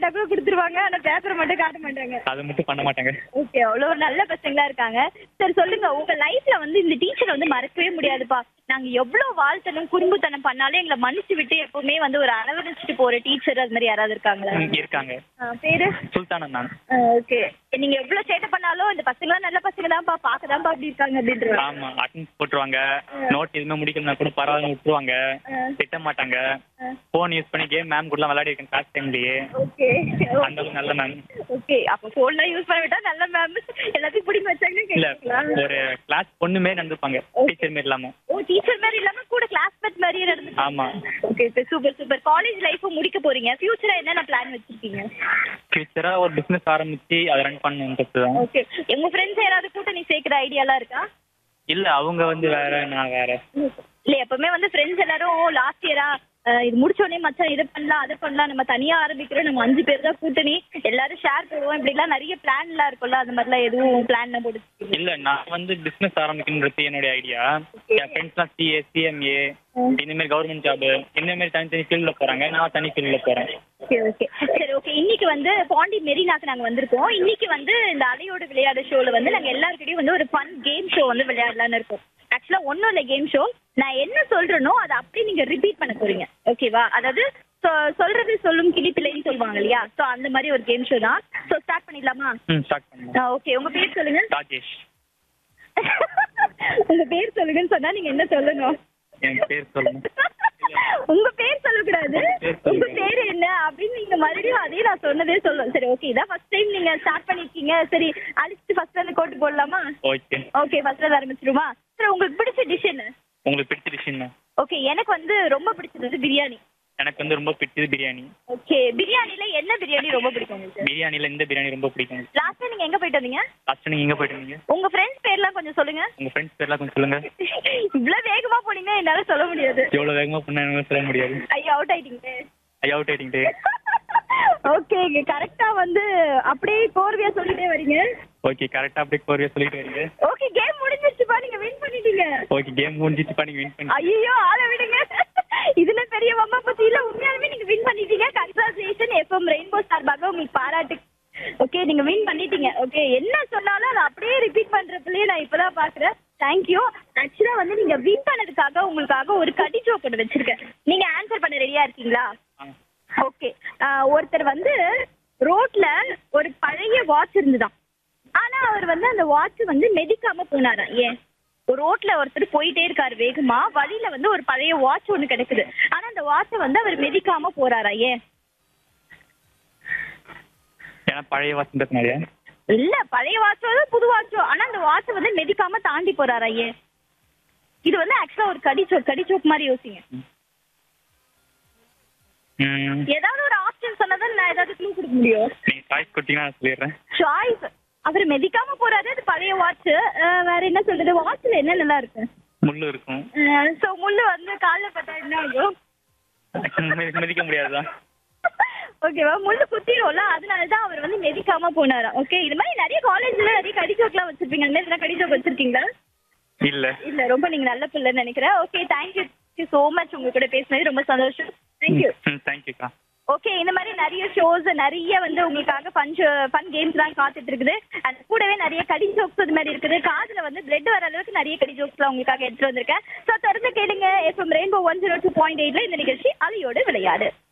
கேட்டா கூட கொடுத்துருவாங்க ஆனா பேப்பரை மட்டும் காட்ட மாட்டாங்க அது மட்டும் பண்ண மாட்டாங்க ஓகே அவ்வளோ ஒரு நல்ல பசங்களா இருக்காங்க சரி சொல்லுங்க உங்க லைஃப்ல வந்து இந்த டீச்சர் வந்து மறக்கவே முடியாதுப்பா நாங்க எவ்வளவு வாழ்த்தனம் குறும்புத்தனம் பண்ணாலும் எங்களை மன்னிச்சு விட்டு எப்பவுமே வந்து ஒரு அரவணைச்சிட்டு போற டீச்சர் அது மாதிரி யாராவது இருக்காங்களா ம், இருக்காங்க ஆ, பேரு சுல்தானா மேம் ஓகே நீங்க எவ்வளவு சேட்டை பண்ணாலும் இந்த பசங்களாம் நல்ல பசங்க தான்ப்பா பாக்கதான்ப்பா அப்படி இருக்காங்க அப்படின்ற ஆமா அட்டன்ஸ் போட்டுருவாங்க நோட் எதுவுமே முடிக்கலனா கூட பரவாயில்ல விட்டுருவாங்க திட்ட மாட்டாங்க போன் யூஸ் பண்ணி கேம் மேம் கூடலாம் விளையாடி இருக்கேன் கிளாஸ் டைம்லயே ஓகே அந்த அளவுக்கு நல்ல மேம் ஓகே அப்ப போன்லாம் யூஸ் பண்ண விட்டா நல்ல மேம் எல்லாத்தையும் பிடிக்க வச்சாங்கன்னு இல்ல கேட்கலாம் ஒரு கிளாஸ் பொண்ணு மாரி நடந்துப்பாங்க டீச்சர் மாரி இல்லாம ஓ டீச்சர் மாதிரி இல்லாம கூட கிளாஸ்மேட் மாதிரியே நடந்து ஆமா okay okay super super college life முடிக்க போறீங்க ஃபியூச்சரா என்னென்ன பிளான் வச்சிருக்கீங்க ஃபியூச்சரா ஒரு பிசினஸ் ஆரம்பிச்சு அதை ரன் பண்ணணுன்றது தான் ஓகே உங்க ஃப்ரெண்ட்ஸ் யாராவது கூட்டணி சேர்க்கிற ஐடியாலாம் இருக்கா இல்ல அவங்க வந்து வேற நான் வேற இல்ல எப்பவுமே வந்து ஃப்ரெண்ட்ஸ் எல்லாரும் லாஸ்ட் இயரா இது முடிச்ச உடனே மச்சான் இதை பண்ணலாம் அதை பண்ணலாம் நம்ம தனியா ஆரம்பிக்கிறோம் நம்ம அஞ்சு பேர் தான் கூட்டணி எல்லாரும் ஷேர் போடுவோம் இப்படிலாம் நிறைய பிளான் எல்லாம் இருக்கும்ல அந்த மாதிரிலாம் எதுவும் பிளான் போட்டு இல்ல நான் வந்து பிசினஸ் ஆரம்பிக்கணுன்றது என்னுடைய ஐடியா என் ஃப்ரெண்ட்ஸ்லாம் சிஏ சிஎம்ஏ இந்த மாதிரி கவர்மெண்ட் ஜாப் இந்த மாதிரி தனித்தனி ஃபீல்ட்ல போறாங்க நான் தனி ஃபீல்ட்ல போறேன் ஓகே ஓகே சரி ஓகே இன்னைக்கு வந்து பாண்டி மெரினாக்கு நாங்க வந்திருக்கோம் இன்னைக்கு வந்து இந்த அலையோட விளையாடு ஷோல வந்து நாங்க எல்லாருக்கிட்டையும் வந்து ஒரு ஃபன் கேம் ஷோ வந்து விளையாடலாம்னு இருக்கோம் ஆக்சுவலா ஒன்றும் இல்லை கேம் ஷோ நான் என்ன சொல்றேனோ அதை அப்படியே நீங்க ரிப்பீட் பண்ண போறீங்க ஓகேவா அதாவது சொ- சொல்றது சொல்லும் கிளிப்பிள்ளைன்னு சொல்லுவாங்க இல்லையா ஸோ அந்த மாதிரி ஒரு கேம் ஷோ தான் ஸோ ஸ்டார்ட் பண்ணிடலாமா ம் ஸ்டார்ட் பண்ணுங்க ஓகே உங்க பேர் சொல்லுங்க ராஜேஷ் உங்க பேர் சொல்லுங்கன்னு சொன்னா நீங்க என்ன சொல்லணும் என் பேர் சொல்லுங்க உங்க பேர் சொல்லக்கூடாது பேர் சொல்லுங்க. உங்க பேர் என்ன அப்படின்னு நீங்க மறுபடியும் அதே நான் சொன்னதே சொல்லுவேன் சரி ஓகே இதான் ஃபர்ஸ்ட் டைம் நீங்க ஸ்டார்ட் பண்ணிருக்கீங்க சரி அழிச்சிட்டு ஃபர்ஸ்ட்ல இருந்து கோட்டு போடலாமா ஓகே ஓகே ஃபர்ஸ்ட்ல இருந்து ஆரம்பிச்சிருமா சரி உங்களுக்கு பிடிச்ச டிஷ் என்ன உங்களுக்கு பிடிச்ச டிஷ் என்ன ஓகே எனக்கு வந்து ரொம்ப பிடிச்சது வந்து பிரியாணி எனக்கு வந்து ரொம்ப பிடிச்சது பிரியாணி ஓகே பிரியாணில என்ன பிரியாணி ரொம்ப பிடிக்கும் உங்களுக்கு பிரியாணில இந்த பிரியாணி ரொம்ப பிடிக்கும் லாஸ்ட் நீங்க எங்க போயிட்டு வந்தீங்க லாஸ்ட் நீங்க எங்க போயிட்டு வந்தீங்க உங்க ஃப்ரெண்ட்ஸ் பேர்லாம் கொஞ்சம் சொல்லுங்க உங்க ஃப்ரெண்ட்ஸ் பேர்லாம் கொஞ்சம் சொல்லுங்க இவ்வளவு வேகமா போனீங்கன்னா என்னால சொல்ல முடியாது எவ்வளவு வேகமா பண்ண சொல்ல முடியாது ஐயோ அவுட் ஆயிட்டீங்க ஐ அவுட் ஆயிட்டீங்க ஓகே கரெக்டா வந்து அப்படியே கோர்வையா சொல்லிட்டே வரீங்க ஓகே கரெக்டா அப்படியே கோரியா சொல்லிட்டு வரீங்க ஓகே கேம் முடிஞ்சிருச்சுப்பா நீங்க வின் பண்ணிட்டீங்க ஓகே கேம் முடிஞ்சிச்சுப்பா நீங்க வின் பண்ணி ஐயோ ஆள விடுங்க இதுல பெரிய வம்பா பத்தி இல்ல உண்மையாலுமே நீங்க வின் பண்ணிட்டீங்க கங்க்ராச்சுலேஷன் எஃப்எம் ரெயின்போ சார்பாக உங்களுக்கு பாராட்டு ஓகே நீங்க வின் பண்ணிட்டீங்க ஓகே என்ன சொன்னாலும் அதை அப்படியே ரிப்பீட் பண்றதுலயே நான் இப்பதான் பாக்குறேன் தேங்க்யூ ஆக்சுவலா வந்து நீங்க வின் பண்ணதுக்காக உங்களுக்காக ஒரு கடி ஜோக் ஒன்று வச்சிருக்கேன் நீங்க ஆன்சர் பண்ண ரெடியா இருக்கீங்களா ஆ. ஓகே ஒருத்தர் வந்து ரோட்ல ஒரு பழைய வாட்ச் இருந்துதான் ஆனா அவர் வந்து அந்த வாட்ச் வந்து மெதிக்காம போனாராம் ஏன் ஒரு ரோட்ல ஒருத்தர் போயிட்டே இருக்காரு வேகமா வழியில வந்து ஒரு பழைய வாட்ச் ஒண்ணு கிடக்குது ஆனா அந்த வாட்சை வந்து அவர் மெதிக்காம போறாரா ஏன் ஏன்னா பழைய வாசந்ததுனாலயா இல்ல பழைய வாட்சோ புது வாட்சோ ஆனா அந்த வாட்சை வந்து மெதிக்காம தாண்டி போறாரா ஏன் இது வந்து ஆக்சுவலா ஒரு கடிச்சோக் கடிச்சோக் மாதிரி யோசிங்க ம் ஏதாவது ஒரு ஆப்ஷன் சொன்னதான் நான் ஏதாவது க்ளூ கொடுக்க முடியும் நீங்க சாய்ஸ் கொடுத்தீங்கன்னா நான் சொல்லிடுறேன் சாய்ஸ் அவர் மெதிக்காம போறாரு அது பழைய வாட்ச் வேற என்ன சொல்றது வாட்ச்ல என்ன நல்லா இருக்கு முள்ளு இருக்கும் சோ முள்ளு வந்து கால்ல பட்டா என்ன ஆகும் மிதி- மிதிக்க முடியாதுதான் ஓகேவா முள்ளு குத்திடும்ல அதனால தான் அவர் வந்து மெதிக்காம போனாரா ஓகே இது மாதிரி நிறைய காலேஜ்ல நிறைய கடிஜோக்லாம் வச்சிருப்பீங்க அந்த மாதிரி கடிஜோக் வச்சிருக்கீங்களா இல்ல இல்ல ரொம்ப நீங்க நல்ல பிள்ளைன்னு நினைக்கிறேன் ஓகே தேங்க்யூ சோ மச் உங்க கூட பேசினது ரொம்ப சந்தோஷம் தேங்க்யூ ம் தேங்க்யூக்கா ஓகே இந்த மாதிரி நிறைய ஷோஸ் நிறைய வந்து உங்களுக்காக ஃபன் ஃபன் கேம்ஸ் தான் காத்துட்டு இருக்குது அது கூடவே நிறைய கடி ஜோக்ஸ் அது மாதிரி இருக்குது காதுல வந்து பிளட் வர அளவுக்கு நிறைய கடி ஜோக்ஸ்லாம் உங்களுக்காக எடுத்துட்டு வந்திருக்கேன் ஸோ தொடர்ந்து கேளுங்க FM rainbow one zero two point எயிட்ல இந்த நிகழ்ச்சி அலையோடு விளையாடு